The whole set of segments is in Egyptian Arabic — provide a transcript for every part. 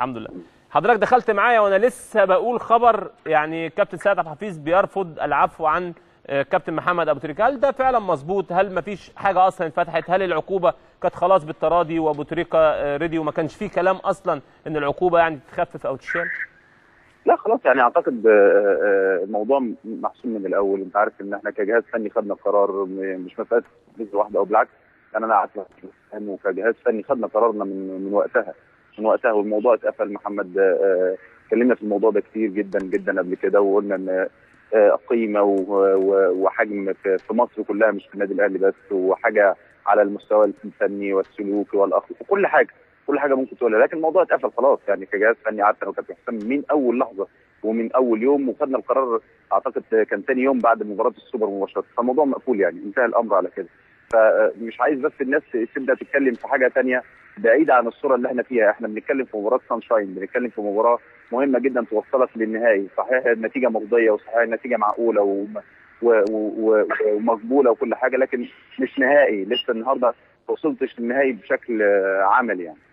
الحمد لله حضرتك دخلت معايا وانا لسه بقول خبر يعني كابتن سيد عبد الحفيظ بيرفض العفو عن آه، كابتن محمد ابو تريكه هل ده فعلا مظبوط هل مفيش حاجه اصلا اتفتحت هل العقوبه كانت خلاص بالتراضي وابو تريكه آه، رضي وما كانش فيه كلام اصلا ان العقوبه يعني تتخفف او تشال لا خلاص يعني اعتقد آه، آه، الموضوع م- محسوم من الاول انت عارف ان احنا كجهاز فني خدنا قرار م- مش مساله تنفيذ واحده او بالعكس يعني انا قعدت انه كجهاز فني خدنا قرارنا من من وقتها من وقتها والموضوع اتقفل محمد آه، آه، اتكلمنا في الموضوع ده كتير جدا جدا قبل كده وقلنا ان آه، قيمه و- و- وحجم في في مصر كلها مش في النادي الاهلي بس وحاجه على المستوى الفني والسلوكي والاخلاقي وكل حاجه كل حاجه ممكن تقولها لكن الموضوع اتقفل خلاص يعني كجهاز فني قعدت انا وكابتن حسام من اول لحظه ومن اول يوم وخدنا القرار اعتقد كان ثاني يوم بعد مباراه السوبر مباشره فالموضوع مقفول يعني انتهى الامر على كده فمش عايز بس الناس تبدا تتكلم في حاجه ثانيه بعيده عن الصوره اللي احنا فيها احنا بنتكلم في مباراه سانشاين بنتكلم في مباراه مهمه جدا توصلك للنهائي صحيح النتيجه مرضيه وصحيح النتيجه معقوله وم- و- و- و- ومقبوله وكل حاجه لكن مش نهائي لسه النهارده ما وصلتش للنهائي بشكل آه، عملي يعني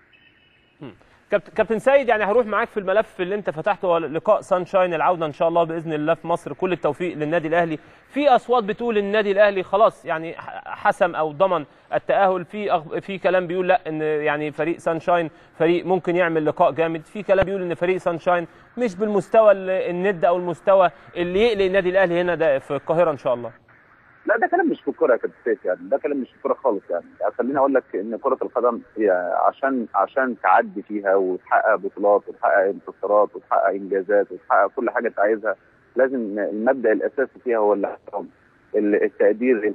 كابتن كابتن سيد يعني هروح معاك في الملف اللي انت فتحته هو لقاء سانشاين العوده ان شاء الله باذن الله في مصر كل التوفيق للنادي الاهلي في اصوات بتقول النادي الاهلي خلاص يعني ح- حسم او ضمن التاهل في أخ- في كلام بيقول لا ان يعني فريق سانشاين فريق ممكن يعمل لقاء جامد في كلام بيقول ان فريق سانشاين مش بالمستوى ال- الند او المستوى اللي يقلق النادي الاهلي هنا ده في القاهره ان شاء الله لا ده كلام مش في الكوره يا كابتن سيف يعني ده كلام مش في الكوره خالص يعني, يعني خليني اقول لك ان كره القدم هي عشان عشان تعدي فيها وتحقق بطولات وتحقق انتصارات وتحقق انجازات وتحقق كل حاجه انت عايزها لازم المبدا الاساسي فيها هو الاحترام ال- التقدير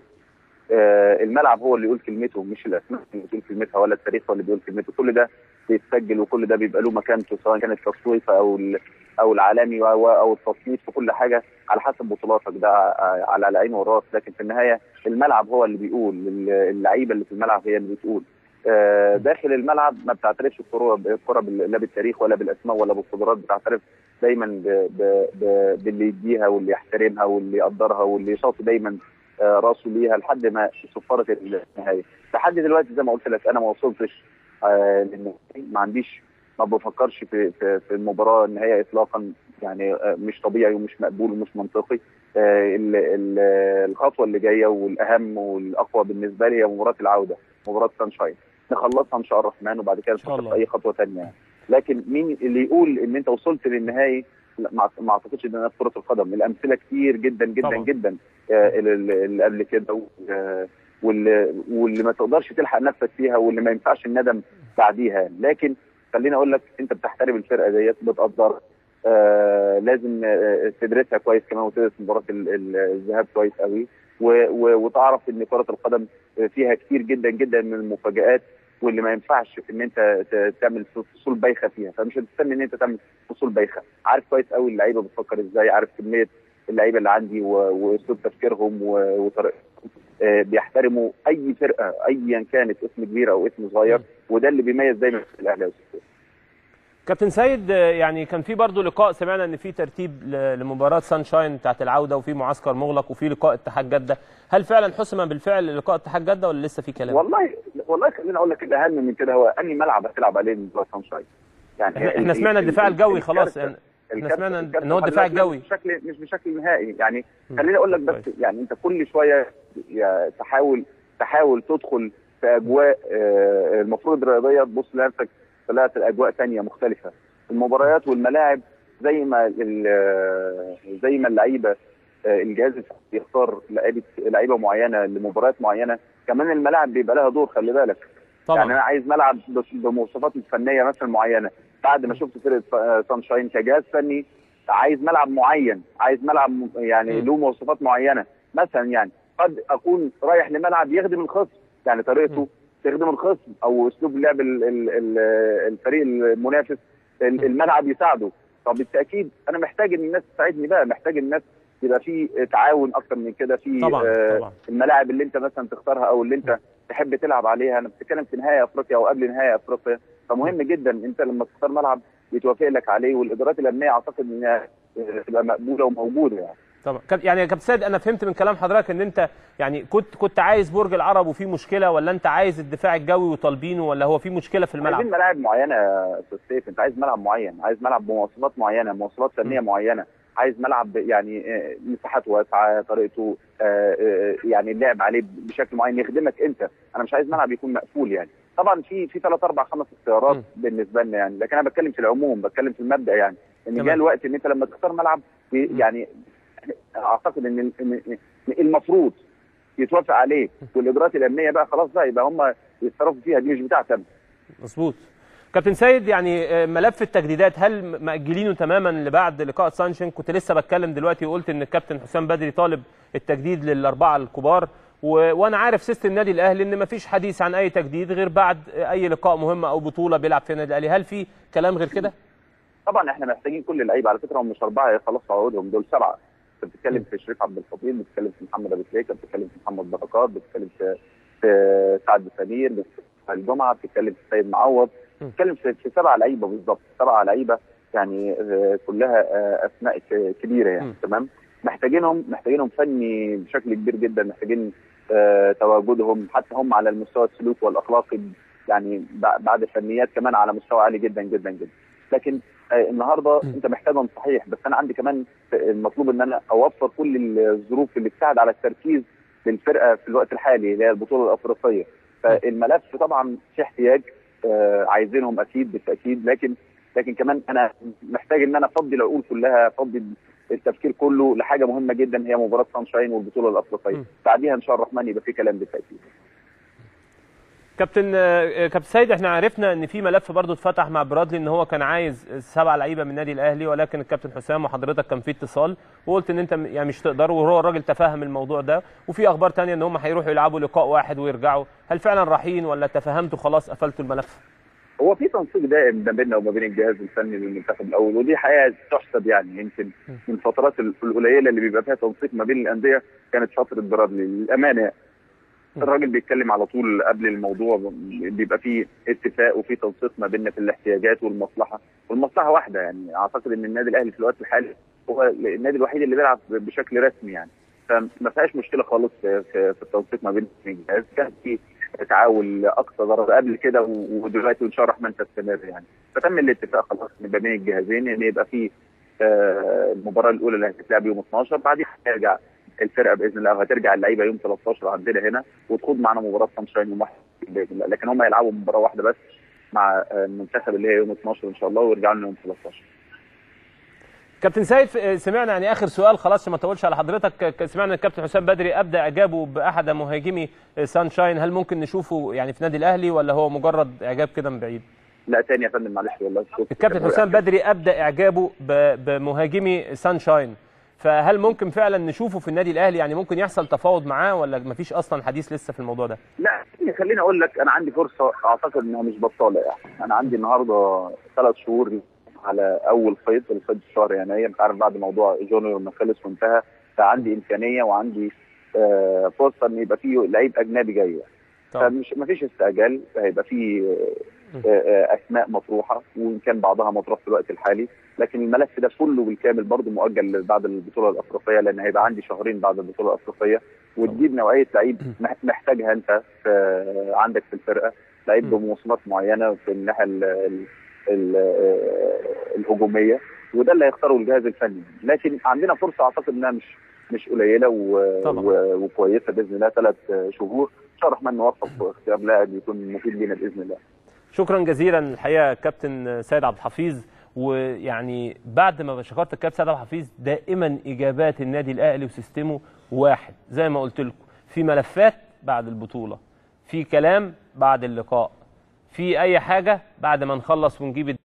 آه، الملعب هو اللي يقول كلمته مش الاسماء اللي بتقول كلمتها ولا التاريخ هو اللي بيقول كلمته كل ده بيتسجل وكل ده بيبقى له مكانته سواء كانت التصويف او ال- او العالمي او او التصنيف في كل حاجه على حسب بطولاتك ده ع- على العين والراس لكن في النهايه الملعب هو اللي بيقول ال- اللعيبه اللي في الملعب هي اللي بتقول آه، داخل الملعب ما بتعترفش الكره الكره بال- لا بالتاريخ ولا بالاسماء ولا بالقدرات بتعترف دايما ب- ب- ب- باللي يديها واللي يحترمها واللي يقدرها واللي يشاطي دايما آه، راسه ليها لحد ما صفرت النهايه لحد دلوقتي زي ما قلت لك انا ما وصلتش آه، للنهائي ما عنديش ما بفكرش في في, في المباراه النهائيه اطلاقا يعني آه، مش طبيعي ومش مقبول ومش منطقي آه، ال- ال- الخطوه اللي جايه والاهم والاقوى بالنسبه لي هي مباراه العوده مباراه سانشاين نخلصها ان شاء الله الرحمن وبعد كده شاء نفكر الله. في اي خطوه ثانيه يعني. لكن مين اللي يقول ان انت وصلت للنهائي لا ما ما اعتقدش ان ده في كره القدم الامثله كتير جدا جدا طبعا. جدا آه، اللي اللي قبل كده و- آه، واللي واللي ما تقدرش تلحق نفسك فيها واللي ما ينفعش الندم بعديها يعني. لكن خليني اقول لك انت بتحترم الفرقه ديت بتقدرها آه لازم آه تدرسها كويس كمان وتدرس مباراه ال- ال- الذهاب كويس قوي و- و- وتعرف ان كره القدم فيها كتير جدا جدا من المفاجآت واللي ما ينفعش ان انت ت- تعمل فصول بايخه فيها فمش هتستنى ان انت تعمل فصول بايخه عارف كويس قوي اللعيبه بتفكر ازاي عارف كميه اللعيبه اللي عندي و- واسلوب تفكيرهم و- وطريقتهم آه، بيحترموا اي فرقه ايا كانت اسم كبير او اسم صغير وده اللي بيميز دايما الاهلي يا أستاذ. كابتن سيد آه، يعني كان في برضه لقاء سمعنا ان في ترتيب ل- لمباراه سانشاين بتاعت العوده وفي معسكر مغلق وفي لقاء اتحاد جده هل فعلا حسم بالفعل لقاء اتحاد جده ولا لسه في كلام والله والله خليني اقول لك الاهم من كده هو انهي ملعب هتلعب عليه مباراه سانشاين يعني احنا, ال- احنا ال- سمعنا ال- الدفاع ال- الجوي خلاص الكارثة- يعني احنا الكارثة- سمعنا الكارثة ان هو الدفاع خلي بالك الجوي مش بشكل مش بشكل نهائي يعني مم. خليني اقول لك بس كويس. يعني انت كل شويه يا تحاول تحاول تدخل في اجواء آه، المفروض الرياضيه تبص لنفسك طلعت الاجواء ثانيه مختلفه المباريات والملاعب زي ما ال- آه، زي ما اللعيبه آه، الجهاز الفني يختار لعيبه لعيبه معينه لمباريات معينه كمان الملاعب بيبقى لها دور خلي بالك طبعا يعني انا عايز ملعب بس- بمواصفات فنيه مثلا معينه بعد ما شفت فرقه ف- سانشاين كجهاز فني عايز ملعب معين عايز ملعب م- يعني مم. له مواصفات معينه مثلا يعني قد اكون رايح لملعب يخدم الخصم يعني طريقته مم. تخدم الخصم او اسلوب لعب ال- ال- ال- الفريق المنافس ال- الملعب يساعده طب بالتاكيد انا محتاج ان الناس تساعدني بقى محتاج الناس يبقى في تعاون اكتر من كده في طبعا آه، طبعا الملاعب اللي انت مثلا تختارها او اللي انت تحب تلعب عليها انا بتتكلم في نهائي افريقيا او قبل نهائي افريقيا فمهم جدا انت لما تختار ملعب يتوافق لك عليه والادارات الامنيه اعتقد انها آه، تبقى مقبوله وموجوده يعني طبعا كاب- يعني يا كابتن سيد انا فهمت من كلام حضرتك ان انت يعني كنت كنت عايز برج العرب وفي مشكله ولا انت عايز الدفاع الجوي وطالبينه ولا هو في مشكله في الملعب عايزين ملاعب معينه يا استاذ سيف انت عايز ملعب معين عايز ملعب بمواصفات معينه مواصفات فنيه م. معينه عايز ملعب يعني آه، مساحات واسعه طريقته آه، آه، يعني اللعب عليه بشكل معين يخدمك انت انا مش عايز ملعب يكون مقفول يعني طبعا في في ثلاث اربع خمس اختيارات م. بالنسبه لنا يعني لكن انا بتكلم في العموم بتكلم في المبدا يعني ان تمام. جاء الوقت ان انت لما تختار ملعب ي- م. يعني اعتقد ان ال- إن- إن المفروض يتوافق عليه والاجراءات الامنيه بقى خلاص بقى يبقى هم يتصرفوا فيها دي مش بتاعتي أنا. مظبوط كابتن سيد يعني آه، ملف التجديدات هل م- مأجلينه تماما لبعد لقاء سانشن كنت لسه بتكلم دلوقتي وقلت ان الكابتن حسام بدري طالب التجديد للاربعه الكبار و... وانا عارف سيستم النادي الاهلي ان مفيش حديث عن اي تجديد غير بعد اي لقاء مهم او بطوله بيلعب فيها النادي الاهلي هل في كلام غير كده طبعا احنا محتاجين كل اللعيبه على فكره هم مش اربعه خلاص عقودهم دول سبعه انت بتتكلم في شريف عبد الفضيل بتتكلم في محمد ابو تريكه بتتكلم في محمد بركات بتتكلم في في سعد سمير بتتكلم في الجمعه بتتكلم في سيد معوض م. بتتكلم في, في سبع لعيبه بالظبط سبع لعيبه يعني آه، كلها آه، اسماء ك- كبيره يعني م. تمام محتاجينهم محتاجينهم فني بشكل كبير جدا محتاجين آه، تواجدهم حتى هم على المستوى السلوكي والاخلاقي يعني ب- بعد الفنيات كمان على مستوى عالي جدا جدا جدا لكن آه، النهارده م. انت محتاجهم صحيح بس انا عندي كمان المطلوب ان انا اوفر كل الظروف اللي تساعد على التركيز للفرقه في الوقت الحالي اللي هي البطوله الافريقيه فالملف طبعا في احتياج آه، عايزينهم اكيد بالتاكيد لكن لكن كمان انا محتاج ان انا افضي العقول كلها افضي التفكير كله لحاجه مهمه جدا هي مباراه سانشاين والبطوله الافريقيه م. بعديها ان شاء الله الرحمن يبقى في كلام بالتاكيد كابتن آه، كابتن سيد احنا عرفنا ان في ملف برضه اتفتح مع برادلي ان هو كان عايز سبع لعيبه من النادي الاهلي ولكن الكابتن حسام وحضرتك كان في اتصال وقلت ان انت م- يعني مش تقدر وهو الراجل تفهم الموضوع ده وفي اخبار تانية ان هم هيروحوا يلعبوا لقاء واحد ويرجعوا هل فعلا رايحين ولا تفهمتوا خلاص قفلتوا الملف هو في تنسيق دائم ما بيننا وما بين الجهاز الفني للمنتخب الاول ودي حقيقه تحسب يعني يمكن من الفترات ال- القليله اللي بيبقى فيها تنسيق ما بين الانديه كانت فتره برادلي للامانه يعني. الراجل بيتكلم على طول قبل الموضوع بيبقى فيه اتفاق وفي تنسيق ما بيننا في الاحتياجات والمصلحه والمصلحه واحده يعني اعتقد ان النادي الاهلي في الوقت الحالي هو النادي الوحيد اللي بيلعب بشكل رسمي يعني فما فيهاش مشكله خالص في, في, في التنسيق ما بين الجهاز كان في تعاون اقصى درجه قبل كده و- ودلوقتي وان شاء الله الرحمن تستمر يعني فتم الاتفاق خلاص ما بين الجهازين ان يبقى في آه، المباراه الاولى اللي هتتلعب يوم 12 بعدين هترجع الفرقه باذن الله وهترجع اللعيبه يوم 13 عندنا هنا وتخوض معانا مباراه سانشاين يوم 1 باذن الله لكن هم هيلعبوا مباراه واحده بس مع آه، المنتخب اللي هي يوم 12 ان شاء الله ويرجعوا لنا يوم 13 كابتن سيد ف- سمعنا يعني اخر سؤال خلاص عشان ما اطولش على حضرتك ك- سمعنا ان الكابتن حسام بدري ابدا اعجابه باحد مهاجمي سانشاين هل ممكن نشوفه يعني في نادي الاهلي ولا هو مجرد اعجاب كده من بعيد لا تاني يا فندم معلش والله الصوت الكابتن كان حسام واقع. بدري ابدا اعجابه ب- بمهاجمي سانشاين فهل ممكن فعلا نشوفه في النادي الاهلي يعني ممكن يحصل تفاوض معاه ولا مفيش اصلا حديث لسه في الموضوع ده لا خليني اقول لك انا عندي فرصه اعتقد انها مش بطاله يعني انا عندي النهارده ثلاث شهور على اول قيد القيد في شهر يناير انت عارف بعد موضوع جونيور ما خلص وانتهى فعندي امكانيه وعندي آه، فرصه ان يبقى في لعيب اجنبي جاي طبعا. فمش ما فيش استعجال هيبقى في آه، آه، اسماء مطروحه وان كان بعضها مطروح في الوقت الحالي لكن الملف ده كله بالكامل برضه مؤجل بعد البطوله الافريقيه لان هيبقى عندي شهرين بعد البطوله الافريقيه وتجيب نوعيه لعيب مح- محتاجها انت في عندك في الفرقه لعيب م. بمواصفات معينه في الناحيه ال- ال- ال- آه، الهجوميه وده اللي هيختاره الجهاز الفني لكن عندنا فرصه اعتقد انها مش مش قليله و... طبعا. و... وكويسه باذن الله ثلاث شهور ان شاء الله الرحمن نوفق في اختيار لاعب يكون مفيد لينا باذن الله شكرا جزيلا الحقيقه كابتن سيد عبد الحفيظ ويعني بعد ما شكرت الكابتن سيد عبد الحفيظ دائما اجابات النادي الاهلي وسيستمه واحد زي ما قلت لكم في ملفات بعد البطوله في كلام بعد اللقاء في اي حاجه بعد ما نخلص ونجيب